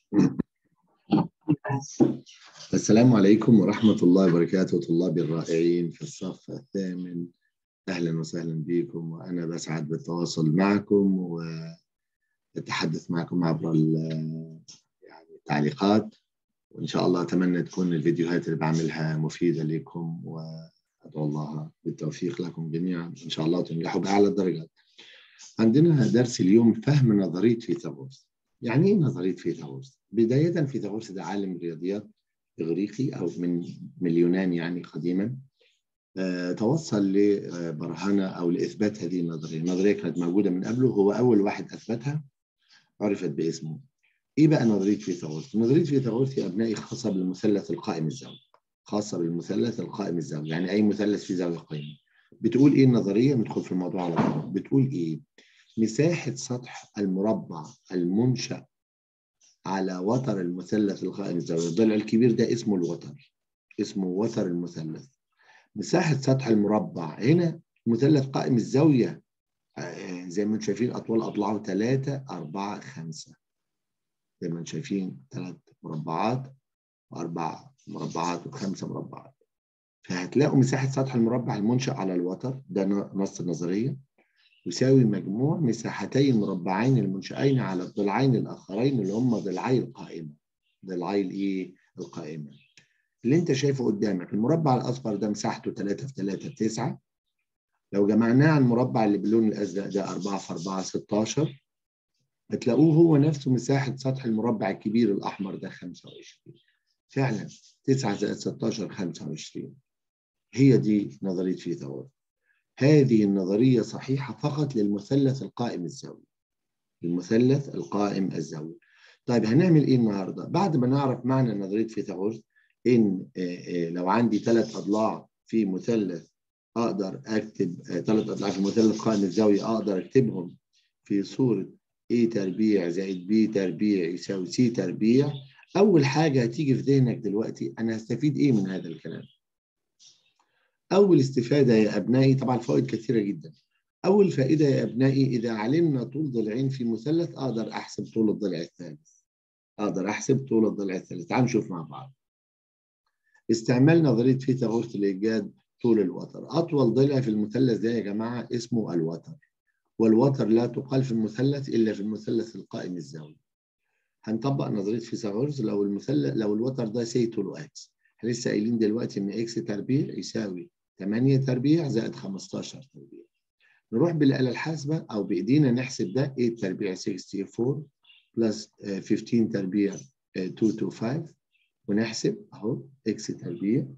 السلام عليكم ورحمة الله وبركاته طلابي الرائعين في الصف الثامن أهلا وسهلا بكم وأنا بسعد بالتواصل معكم والتحدث معكم عبر يعني التعليقات وإن شاء الله أتمنى تكون الفيديوهات اللي بعملها مفيدة لكم وأدعو الله بالتوفيق لكم جميعا إن شاء الله تنجحوا بأعلى الدرجات عندنا درس اليوم فهم نظرية فيثاغورس يعني ايه نظريه فيثاغورس؟ بدايه فيثاغورس ده عالم رياضيات اغريقي او من من اليونان يعني قديما آه توصل لبرهنه او لاثبات هذه النظريه، النظريه كانت موجوده من قبله هو اول واحد اثبتها عرفت باسمه. ايه بقى نظريه فيثاغورس؟ نظريه فيثاغورس يا ابنائي خاصه بالمثلث القائم الزاويه. خاصه بالمثلث القائم الزاويه، يعني اي مثلث فيه زاويه قائمه. بتقول ايه النظريه؟ ندخل في الموضوع على طول. بتقول ايه؟ مساحة سطح المربع المنشأ على وتر المثلث القائم الزاوية الضلع الكبير ده اسمه الوتر اسمه وتر المثلث مساحة سطح المربع هنا مثلث قائم الزاوية زي ما انتم شايفين أطوال أضلاعه 3 4 5 زي ما انتم شايفين ثلاث مربعات وأربع مربعات وخمسة مربعات فهتلاقوا مساحة سطح المربع المنشأ على الوتر ده نص النظرية يساوي مجموع مساحتي المربعين المنشأين على الضلعين الآخرين اللي هم ضلعي القائمة ضلعي الإيه؟ القائمة اللي أنت شايفه قدامك المربع الأصفر ده مساحته 3 في 3 في 9 لو جمعناه على المربع اللي باللون الأزرق ده 4 في 4 16 هتلاقوه هو نفسه مساحة سطح المربع الكبير الأحمر ده 25 فعلا 9 زائد 16 25 هي دي نظرية فيثاغورس هذه النظرية صحيحة فقط للمثلث القائم الزاوي المثلث القائم الزاوي طيب هنعمل ايه النهارده بعد ما نعرف معنى نظرية فيثاغورس ان لو عندي ثلاث اضلاع في مثلث اقدر اكتب ثلاث اضلاع في مثلث قائم الزاوية اقدر اكتبهم في صورة a تربيع زائد b تربيع يساوي c تربيع اول حاجة هتيجي في ذهنك دلوقتي انا هستفيد ايه من هذا الكلام أول استفادة يا أبنائي طبعا فوائد كثيرة جدا أول فائدة يا أبنائي إذا علمنا طول ضلعين في مثلث أقدر أحسب طول الضلع الثالث أقدر أحسب طول الضلع الثالث تعالوا نشوف مع بعض استعمال نظرية فيثاغورس لإيجاد طول الوتر أطول ضلع في المثلث ده يا جماعة اسمه الوتر والوتر لا تقال في المثلث إلا في المثلث القائم الزاوي هنطبق نظرية فيثاغورس لو المثلث لو الوتر ده سي طوله اكس احنا لسه قايلين دلوقتي ان اكس تربيع يساوي 8 تربيع زائد 15 تربيع نروح بالآلة الحاسبة أو بإيدينا نحسب ده 8 تربيع 64 بلس 15 تربيع 225 ونحسب أهو إكس تربيع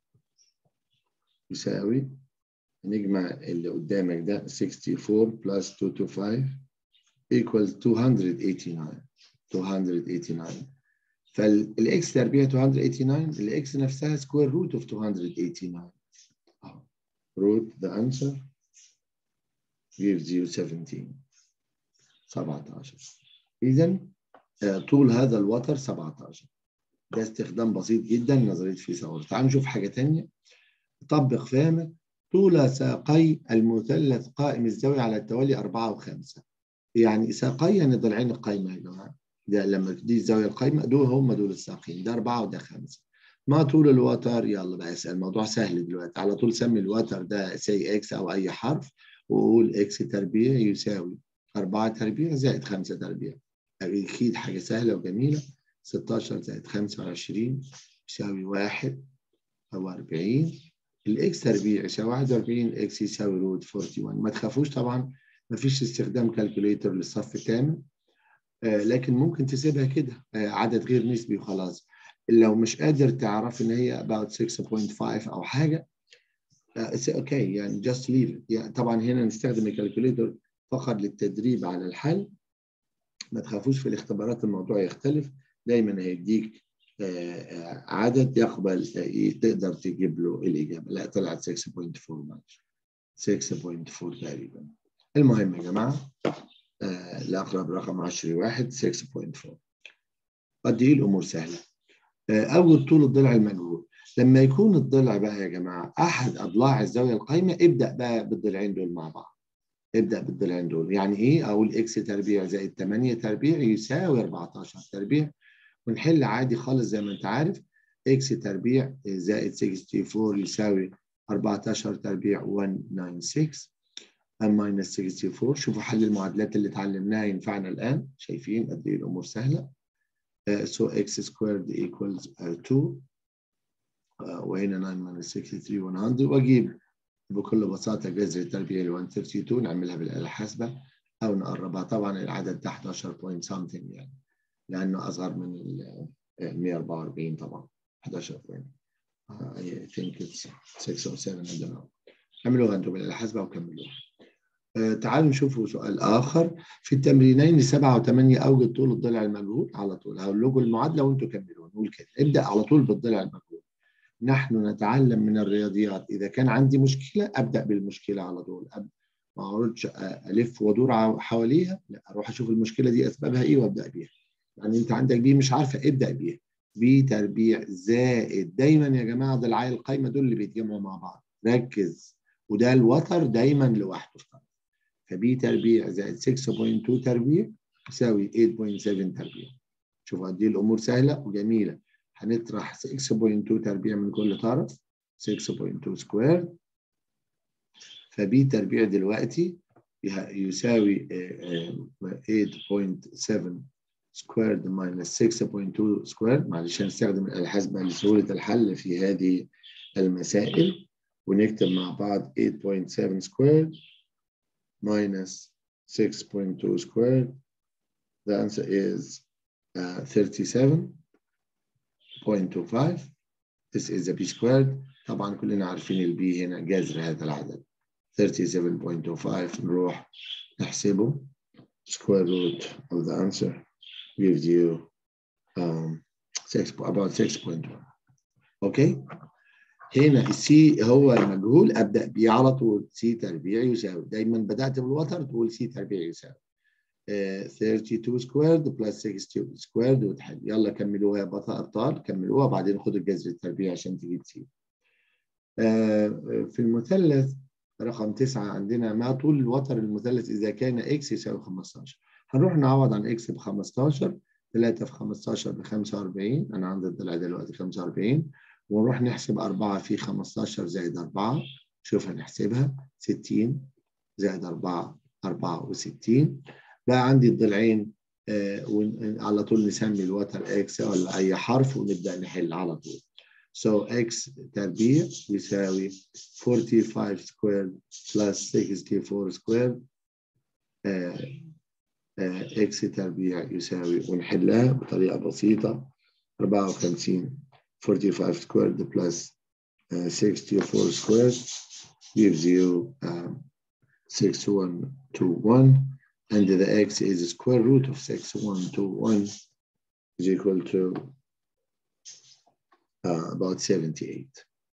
يساوي نجمع اللي قدامك ده 64 بلس 225 equals 289 289 فالاكس تربيع 289 الاكس نفسها سكوير روت اوف 289 root the answer gives you 17 17 إذا طول هذا الوتر 17 ده استخدام بسيط جدا نظرية فيثاغورس تعالوا نشوف حاجة تانية طبق فهمك طول ساقي المثلث قائم الزاوية على التوالي 4 و5 يعني ساقي يعني ضلعين القايمة يا جماعة ده لما دي الزاوية القايمة دول هم دول الساقين ده 4 وده 5 ما طول الوتر يلا بقى اسال الموضوع سهل دلوقتي على طول سمي الوتر ده سي اكس او اي حرف وقول اكس تربيع يساوي 4 تربيع زائد 5 تربيع اكيد حاجه سهله وجميله 16 زائد 25 يساوي 1 او 40 الاكس تربيع يساوي 41 اكس يساوي روت 41 ما تخافوش طبعا ما فيش استخدام كالكوليتر للصف الثامن آه لكن ممكن تسيبها كده آه عدد غير نسبي وخلاص لو مش قادر تعرف ان هي about 6.5 او حاجه اتس uh, اوكي okay. يعني just leave it يعني طبعا هنا نستخدم الكالكوليتر فقط للتدريب على الحل ما تخافوش في الاختبارات الموضوع يختلف دايما هيديك uh, عدد يقبل uh, تقدر تجيب له الاجابه لا طلعت 6.4 6.4 تقريبا المهم يا جماعه لاقرب رقم 10 واحد 6.4 قد ايه الامور سهله أول طول الضلع المجهول لما يكون الضلع بقى يا جماعة أحد أضلاع الزاوية القايمة ابدأ بقى بالضلعين دول مع بعض ابدأ بالضلعين دول يعني إيه أقول إكس تربيع زائد 8 تربيع يساوي 14 تربيع ونحل عادي خالص زي ما انت عارف اكس تربيع زائد 64 يساوي 14 تربيع 196 minus 64 شوفوا حل المعادلات اللي اتعلمناها ينفعنا الآن شايفين قد إيه الأمور سهلة uh, so x squared equals uh, 2 uh, وهنا 9 minus 63 100 وأجيب بكل بساطة جذر التربيع ل 132 نعملها بالآلة الحاسبة أو نقربها طبعا العدد ده 11 point something يعني لأنه أصغر من ال 144 طبعا 11 point uh, I think it's 6 or 7 I don't know اعملوها انتم بالآلة الحاسبة وكملوها آه تعالوا نشوفوا سؤال آخر في التمرينين لسبعة وثمانية أوجد طول الضلع المجهول على طول هقول لكم المعادلة وأنتم كملوا نقول كده ابدأ على طول بالضلع المجهول نحن نتعلم من الرياضيات إذا كان عندي مشكلة أبدأ بالمشكلة على طول أبدأ ما أقعدش ألف وأدور حواليها لا أروح أشوف المشكلة دي أسبابها إيه وأبدأ بيها يعني أنت عندك بي مش عارفة ابدأ بيها بي تربيع زائد دايما يا جماعة ضلعي القايمة دول اللي بيتجمعوا مع بعض ركز وده الوتر دايما لوحده فبي تربيع زائد 6.2 تربيع يساوي 8.7 تربيع شوفوا قد ايه الامور سهله وجميله هنطرح 6.2 تربيع من كل طرف 6.2 سكوير فبي تربيع دلوقتي يساوي 8.7 سكويرد ماينس 6.2 سكوير معلش هنستخدم الحاسبه لسهوله الحل في هذه المسائل ونكتب مع بعض 8.7 سكوير minus 6.2 squared. The answer is uh, 37.25. This is a b squared. طبعا كلنا عارفين البي هنا جذر هذا العدد 37.25 نروح نحسبه square root of the answer gives you um, six, about 6.1 okay هنا السي هو المجهول ابدا بيه على طول سي تربيع يساوي دايما بدات بالوتر تقول سي تربيع يساوي uh, 32 سكويرد بلس 60 سكويرد وتحل يلا كملوها يا بطل ابطال كملوها بعدين خدوا الجذر التربيع عشان تجيب سي uh, في المثلث رقم 9 عندنا ما طول الوتر المثلث اذا كان اكس يساوي 15 هنروح نعوض عن اكس ب 15 3 في 15 ب 45 انا عندي الضلع دلوقتي 45 ونروح نحسب 4 في 15 زائد 4 شوف هنحسبها 60 زائد 4 64 بقى عندي الضلعين آه على طول نسمي الوتر اكس ولا اي حرف ونبدا نحل على طول So x تربيع يساوي 45 squared plus 64 squared آه آه x تربيع يساوي ونحلها بطريقة بسيطة 54 45 squared plus uh, 64 squared gives you um, 6121 and the x is the square root of 6121 is equal to uh, about 78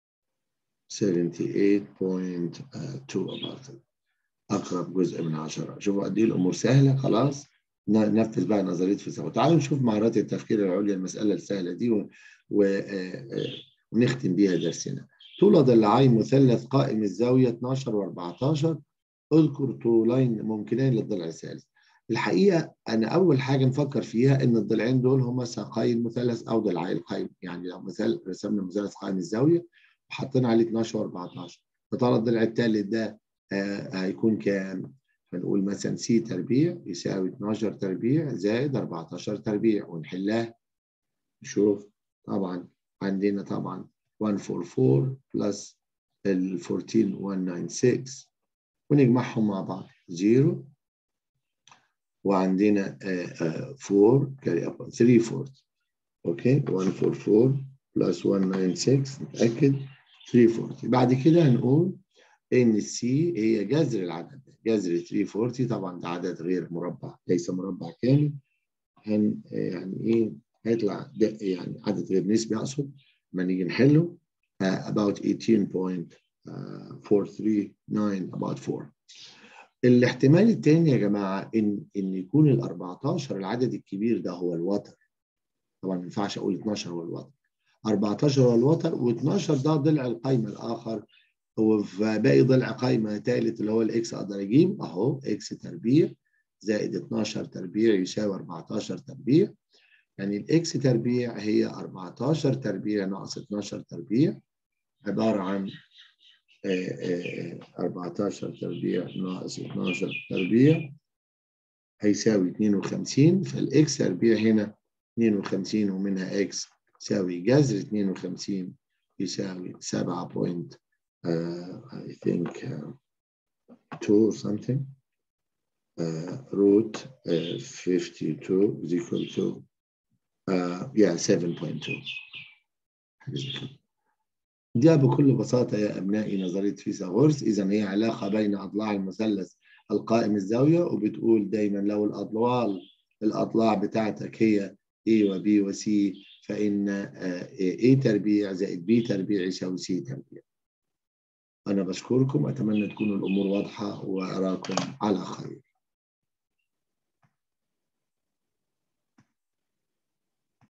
78.2 about it أقرب جزء من عشرة شوفوا قد إيه الأمور سهلة خلاص ننفذ بقى نظرية فلسفة تعالوا نشوف مهارات التفكير العليا المسألة السهلة دي و... و... ونختم بيها درسنا طول ضلعي مثلث قائم الزاوية 12 و14 اذكر طولين ممكنين للضلع الثالث الحقيقة أنا أول حاجة نفكر فيها إن الضلعين دول هما ساقي المثلث أو ضلعي القائم يعني لو مثال رسمنا مثلث قائم الزاوية وحطينا عليه 12 و14 فترى الضلع الثالث ده آه هيكون كام؟ فنقول مثلا سي تربيع يساوي 12 تربيع زائد 14 تربيع ونحلها نشوف طبعا عندنا طبعا 144 بلس ال 14196 ونجمعهم مع بعض 0 وعندنا 4 كاري اب 3 4 اوكي 144 بلس 196 نتاكد 340 بعد كده هنقول ان السي هي جذر العدد ده جذر 340 طبعا ده عدد غير مربع ليس مربع كامل هن يعني ايه هيطلع يعني عدد غير نسبي اقصد لما نيجي نحله uh, about 18.439 about 4 الاحتمال الثاني يا جماعه ان ان يكون ال 14 العدد الكبير ده هو الوتر طبعا ما ينفعش اقول 12 هو الوتر 14 هو الوتر و12 ده ضلع القايمه الاخر هو في باقي ضلع قايمه ثالث اللي هو الاكس اقدر اجيب اهو اكس تربيع زائد 12 تربيع يساوي 14 تربيع يعني الاكس تربيع هي 14 تربيع ناقص 12 تربيع عبارة عن 14 تربيع ناقص 12 تربيع هيساوي 52 فالاكس تربيع هنا 52 ومنها اكس يساوي جذر 52 يساوي 7 بوينت uh, I think uh, 2 or something uh, root uh, 52 is equal to uh, yeah 7.2 دي بكل بساطة يا أبنائي نظرية فيثاغورس إذا هي علاقة بين أضلاع المثلث القائم الزاوية وبتقول دايما لو الأضلال الأضلاع بتاعتك هي A و B و C فإن A تربيع زائد B تربيع يساوي C تربيع أنا بشكركم أتمنى تكون الأمور واضحة وأراكم على خير